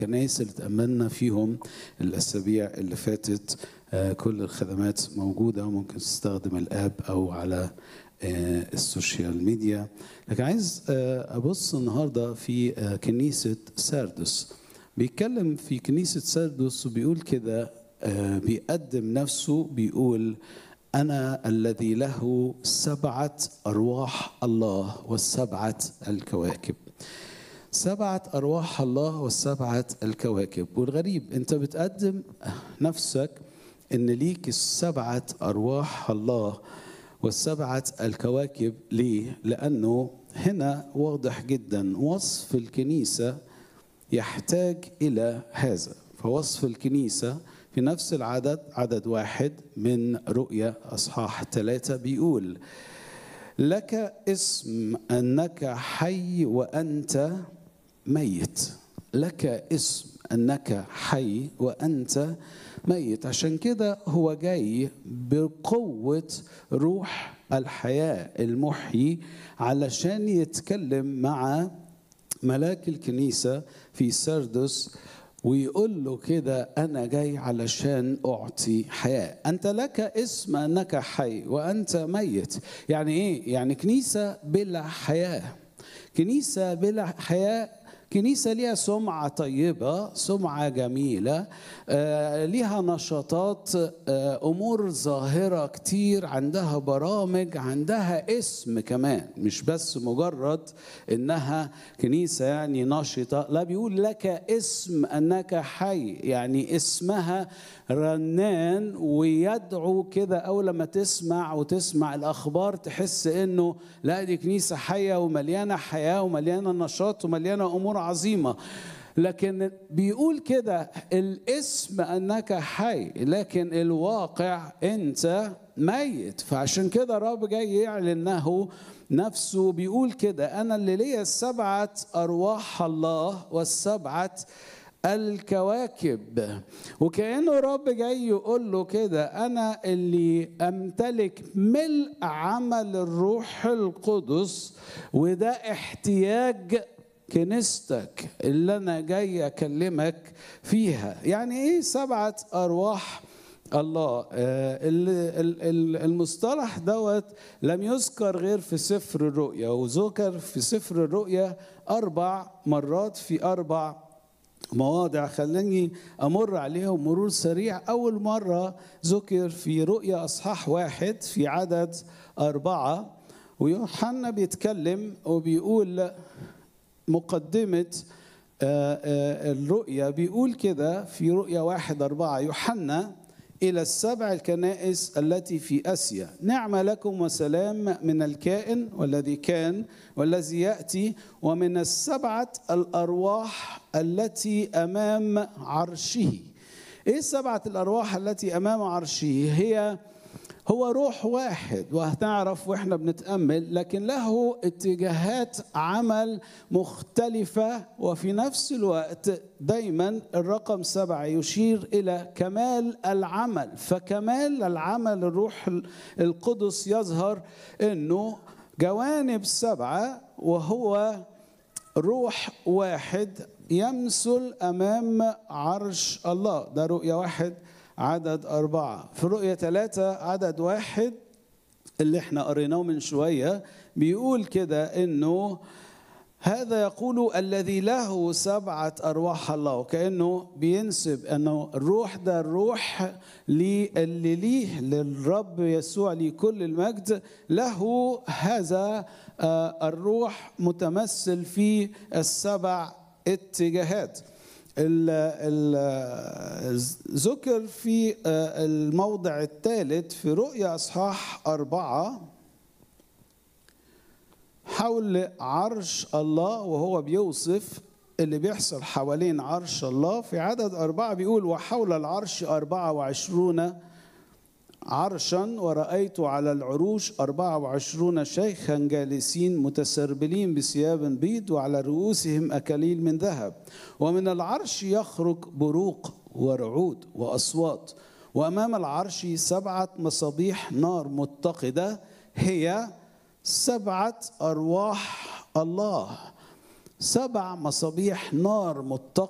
الكنائس اللي تأملنا فيهم الأسابيع اللي فاتت آه، كل الخدمات موجودة وممكن تستخدم الآب أو على آه، السوشيال ميديا لكن عايز آه، أبص النهاردة في آه، كنيسة ساردس بيتكلم في كنيسة ساردس وبيقول كده آه، بيقدم نفسه بيقول أنا الذي له سبعة أرواح الله والسبعة الكواكب سبعة أرواح الله والسبعة الكواكب والغريب أنت بتقدم نفسك إن ليك السبعة أرواح الله والسبعة الكواكب ليه؟ لأنه هنا واضح جدا وصف الكنيسة يحتاج إلى هذا فوصف الكنيسة في نفس العدد عدد واحد من رؤية أصحاح ثلاثة بيقول لك اسم أنك حي وأنت ميت لك اسم أنك حي وأنت ميت عشان كده هو جاي بقوة روح الحياة المحيي علشان يتكلم مع ملاك الكنيسة في سردس ويقول له كده أنا جاي علشان أعطي حياة أنت لك اسم أنك حي وأنت ميت يعني إيه؟ يعني كنيسة بلا حياة كنيسة بلا حياة كنيسة ليها سمعة طيبة سمعة جميلة آه، ليها نشاطات آه، أمور ظاهرة كتير عندها برامج عندها اسم كمان مش بس مجرد إنها كنيسة يعني نشطة لا بيقول لك اسم أنك حي يعني اسمها رنان ويدعو كده أول لما تسمع وتسمع الأخبار تحس إنه لا دي كنيسة حية ومليانة حياة ومليانة نشاط ومليانة أمور عظيمة لكن بيقول كده الاسم انك حي لكن الواقع انت ميت فعشان كده الرب جاي يعلن انه نفسه بيقول كده انا اللي ليا السبعه ارواح الله والسبعه الكواكب وكانه الرب جاي يقول له كده انا اللي امتلك ملء عمل الروح القدس وده احتياج كنيستك اللي انا جاي اكلمك فيها يعني ايه سبعه ارواح الله آه، ال- ال- ال- المصطلح دوت لم يذكر غير في سفر الرؤيا وذكر في سفر الرؤيا اربع مرات في اربع مواضع خليني امر عليهم مرور سريع اول مره ذكر في رؤيا اصحاح واحد في عدد اربعه ويوحنا بيتكلم وبيقول مقدمة آه، آه، الرؤيا بيقول كده في رؤيا واحد أربعة يوحنا إلى السبع الكنائس التي في آسيا نعم لكم وسلام من الكائن والذي كان والذي يأتي ومن السبعة الأرواح التي أمام عرشه إيه سبعة الأرواح التي أمام عرشه هي هو روح واحد وهتعرف واحنا بنتامل لكن له اتجاهات عمل مختلفه وفي نفس الوقت دايما الرقم سبعه يشير الى كمال العمل فكمال العمل الروح القدس يظهر انه جوانب سبعه وهو روح واحد يمثل امام عرش الله ده رؤيا واحد عدد أربعة في رؤية ثلاثة عدد واحد اللي احنا قريناه من شوية بيقول كده انه هذا يقول الذي له سبعة أرواح الله وكأنه بينسب أنه الروح ده الروح لي- اللي ليه للرب يسوع لكل المجد له هذا آه، الروح متمثل في السبع اتجاهات ال- ال- ذكر في آه، الموضع الثالث في رؤيا أصحاح أربعة حول عرش الله وهو بيوصف اللي بيحصل حوالين عرش الله في عدد أربعة بيقول وحول العرش أربعة وعشرون عرشا ورأيت على العروش أربعة وعشرون شيخا جالسين متسربلين بثياب بيض وعلى رؤوسهم أكاليل من ذهب ومن العرش يخرج بروق ورعود وأصوات وأمام العرش سبعة مصابيح نار متقدة هي سبعة أرواح الله سبع مصابيح نار متقدة